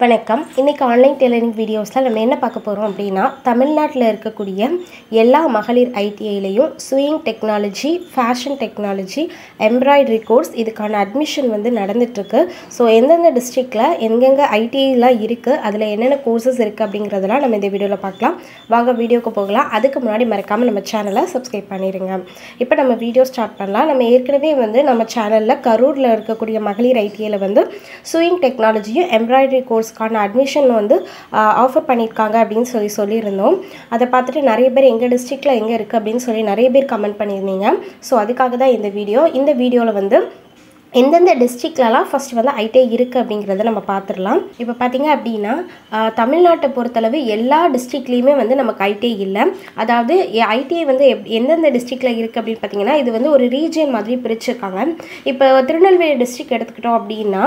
வணக்கம் இன்றைக்கி online tailoring வீடியோஸில் நம்ம என்ன பார்க்க போகிறோம் அப்படின்னா தமிழ்நாட்டில் இருக்கக்கூடிய எல்லா மகளிர் ஐடிஐலையும் sewing technology fashion technology embroidery course இதுக்கான அட்மிஷன் வந்து நடந்துட்டுருக்கு ஸோ எந்தெந்த டிஸ்ட்ரிக்டில் எங்கெங்கே ஐடிஐலாம் இருக்குது அதில் என்னென்ன கோர்சஸ் இருக்குது அப்படிங்கிறதெல்லாம் நம்ம இந்த வீடியோவில் பார்க்கலாம் வாங்க வீடியோக்கு போகலாம் அதுக்கு முன்னாடி மறக்காமல் நம்ம சேனலை சப்ஸ்கிரைப் பண்ணிடுங்க இப்போ நம்ம வீடியோ ஸ்டார்ட் பண்ணலாம் நம்ம ஏற்கனவே வந்து நம்ம சேனலில் கரூரில் இருக்கக்கூடிய மகளிர் ஐடிஐயில் வந்து ஸ்விங் டெக்னாலஜியும் எம்ப்ராய்டரி கோர்ஸ்க்கான அட்மிஷன் வந்து ஆஃபர் பண்ணியிருக்காங்க அப்படின்னு சொல்லி சொல்லியிருந்தோம் அதை பார்த்துட்டு நிறைய பேர் எங்கள் டிஸ்ட்ரிக்டில் எங்கே இருக்குது அப்படின்னு சொல்லி நிறைய பேர் கமெண்ட் பண்ணியிருந்தீங்க ஸோ அதுக்காக தான் இந்த வீடியோ இந்த வீடியோவில் வந்து எந்தெந்த டிஸ்ட்ரிக்ட்லலாம் ஃபஸ்ட் வந்து ஐடிஐ இருக்குது அப்படிங்கிறத நம்ம பார்த்துடலாம் இப்போ பார்த்தீங்க அப்படின்னா ஆஹ், தமிழ்நாட்டை பொறுத்தளவு எல்லா டிஸ்ட்ரிக்ட்லேயுமே வந்து நமக்கு ஐடிஐ இல்லை அதாவது ஐடிஐ வந்து எப் எந்தெந்த டிஸ்ட்ரிக்டில் இருக்குது அப்படின்னு பார்த்தீங்கன்னா இது வந்து ஒரு ரீஜியன் மாதிரி பிரிச்சிருக்காங்க இப்போ திருநெல்வேலி டிஸ்ட்ரிக்ட் எடுத்துக்கிட்டோம் அப்படின்னா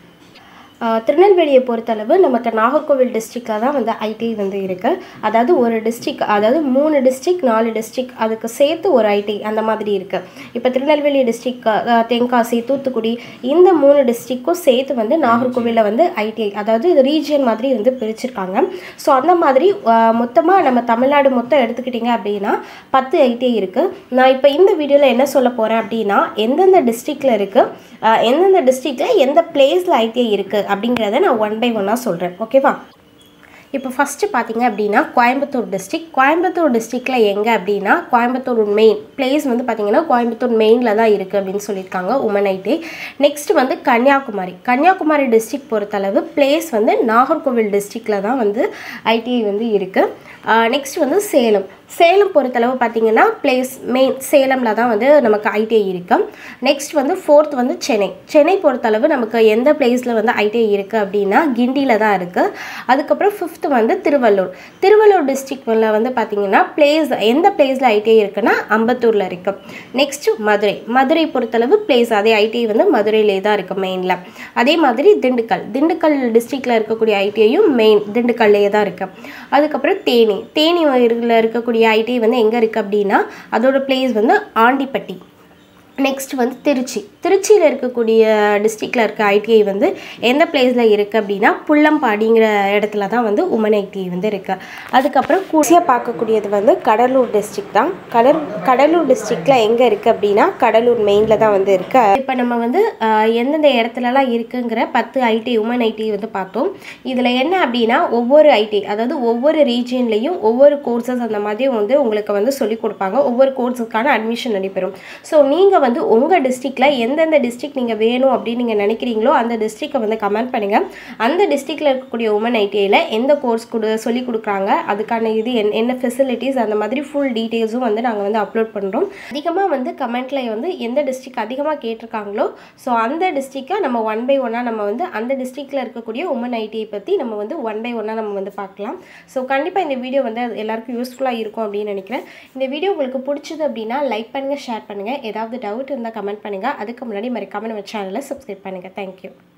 ஆஹ் திருநெல்வேலியை பொறுத்தளவு நமக்கு நாகர்கோவில் டிஸ்ட்ரிக்டில் தான் வந்து ஐடிஐ வந்து இருக்குது அதாவது ஒரு டிஸ்ட்ரிக் அதாவது மூணு டிஸ்ட்ரிக் நாலு டிஸ்ட்ரிக் அதுக்கு சேர்த்து ஒரு ஐடிஐ அந்த மாதிரி இருக்குது இப்போ திருநெல்வேலி டிஸ்ட்ரிக் தென்காசி தூத்துக்குடி இந்த மூணு டிஸ்ட்ரிக்கும் சேர்த்து வந்து நாகர்கோவிலில் வந்து ஐடிஐ அதாவது இது ரீஜியன் மாதிரி வந்து பிரிச்சிருக்காங்க ஸோ அந்த மாதிரி மொத்தமாக நம்ம தமிழ்நாடு மொத்தம் எடுத்துக்கிட்டிங்க அப்படின்னா பத்து ஐடிஐ இருக்குது நான் இப்போ இந்த வீடியோவில் என்ன சொல்ல போகிறேன் அப்படின்னா எந்தெந்த டிஸ்ட்ரிக்டில் இருக்குது எந்தெந்த டிஸ்ட்ரிக்டில் எந்த பிளேஸில் ஐடிஐ இருக்குது அப்படிங்கிறத நான் ஒன் பை ஒன்னாக சொல்கிறேன் ஓகேவா இப்போ ஃபஸ்ட்டு பார்த்தீங்க அப்படின்னா கோயம்புத்தூர் டிஸ்ட்ரிக் கோயம்புத்தூர் டிஸ்ட்ரிக்டில் எங்கே அப்படின்னா கோயம்புத்தூர் மெயின் பிளேஸ் வந்து பார்த்தீங்கன்னா கோயம்புத்தூர் மெயினில் தான் இருக்குது அப்படின்னு சொல்லியிருக்காங்க உமன் ஐடி நெக்ஸ்ட் வந்து கன்னியாகுமரி கன்னியாகுமரி டிஸ்ட்ரிக் பொறுத்தளவு பிளேஸ் வந்து நாகர்கோவில் டிஸ்ட்ரிக்டில் தான் வந்து ஐடிஐ வந்து இருக்குது நெக்ஸ்ட் வந்து சேலம் சேலம் பொறுத்தளவு பார்த்தீங்கன்னா பிளேஸ் மெயின் சேலமில் தான் வந்து நமக்கு ஐடிஐ இருக்கு நெக்ஸ்ட் வந்து ஃபோர்த் வந்து சென்னை சென்னை பொறுத்தளவு நமக்கு எந்த பிளேஸில் வந்து ஐடிஐ இருக்குது அப்படின்னா கிண்டியில் தான் இருக்குது அதுக்கப்புறம் ஃபிஃப்த் வந்து திருவள்ளூர் திருவள்ளூர் டிஸ்ட்ரிக்டில் வந்து பார்த்தீங்கன்னா பிளேஸ் எந்த பிளேஸில் ஐடிஐ இருக்குன்னா அம்பத்தூரில் இருக்குது நெக்ஸ்ட் மதுரை மதுரை பொறுத்தளவு பிளேஸ் அதே ஐடிஐ வந்து மதுரையிலே தான் இருக்குது மெயினில் அதே மாதிரி திண்டுக்கல் திண்டுக்கல் டிஸ்ட்ரிக்டில் இருக்கக்கூடிய ஐடிஐயும் மெயின் திண்டுக்கல்லே தான் இருக்குது அதுக்கப்புறம் தேனி தேனி இருக்கக்கூடிய ஐடிஐ வந்து எங்கே இருக்குது அப்படின்னா அதோட பிளேஸ் வந்து ஆண்டிப்பட்டி நெக்ஸ்ட் வந்து திருச்சி திருச்சியில் இருக்கக்கூடிய டிஸ்ட்ரிக்டில் இருக்க ஐடிஐ வந்து எந்த பிளேஸில் இருக்குது அப்படின்னா புள்ளம்பாடிங்கிற இடத்துல தான் வந்து உமன் ஐடிஐ வந்து இருக்குது அதுக்கப்புறம் கூசியாக பார்க்கக்கூடியது வந்து கடலூர் டிஸ்ட்ரிக் தான் கடல் கடலூர் டிஸ்ட்ரிக்டில் எங்கே இருக்குது அப்படின்னா கடலூர் மெயினில் தான் வந்து இருக்குது இப்போ நம்ம வந்து ஆஹ், எந்தெந்த இடத்துலலாம் இருக்குங்கிற பத்து ஐடி உமன் ஐடி வந்து பார்த்தோம் இதில் என்ன அப்படின்னா ஒவ்வொரு ஐடி அதாவது ஒவ்வொரு ரீஜியன்லேயும் ஒவ்வொரு கோர்சஸ் அந்த மாதிரி வந்து உங்களுக்கு வந்து சொல்லிக் கொடுப்பாங்க ஒவ்வொரு கோர்ஸுக்கான அட்மிஷன் நடைபெறும் ஸோ நீங்கள் வந்து உங்கள் டிஸ்ட்ரிக்டில் எந்தெந்த டிஸ்ட்ரிக்ட் நீங்கள் வேணும் அப்படின்னு நீங்கள் நினைக்கிறீங்களோ அந்த டிஸ்ட்ரிக்டை வந்து கமெண்ட் பண்ணுங்கள் அந்த டிஸ்ட்ரிக்டில் இருக்கக்கூடிய உமன் ஐடிஐயில் எந்த கோர்ஸ் கொடு சொல்லி கொடுக்குறாங்க அதுக்கான இது என் என்ன ஃபெசிலிட்டிஸ் அந்த மாதிரி ஃபுல் டீட்டெயில்ஸும் வந்து நாங்கள் வந்து அப்லோட் பண்ணுறோம் அதிகமாக வந்து கமெண்ட்டில் வந்து எந்த டிஸ்ட்ரிக்ட் அதிகமாக கேட்டிருக்காங்களோ ஸோ அந்த டிஸ்ட்ரிக்டை நம்ம ஒன் பை ஒன்னாக நம்ம வந்து அந்த டிஸ்ட்ரிக்டில் இருக்கக்கூடிய உமன் ஐடிஐ பற்றி நம்ம வந்து ஒன் பை ஒன்னாக நம்ம வந்து பார்க்கலாம் ஸோ கண்டிப்பாக இந்த வீடியோ வந்து அது எல்லாருக்கும் யூஸ்ஃபுல்லாக இருக்கும் அப்படின்னு நினைக்கிறேன் இந்த வீடியோ உங்களுக்கு பிடிச்சது அப்படின்னா லைக் பண்ணுங்கள் ஷேர் பண்ணுங்கள் ஏதாவது டவுட் இருந்தால் கமெண்ட் பண்ணுங்கள் அதுக்கு முன்னாடி மறக்காம நம்ம சேனலை சப்ஸ்கிரைப் பண்ணுங்கள் தேங்க்யூ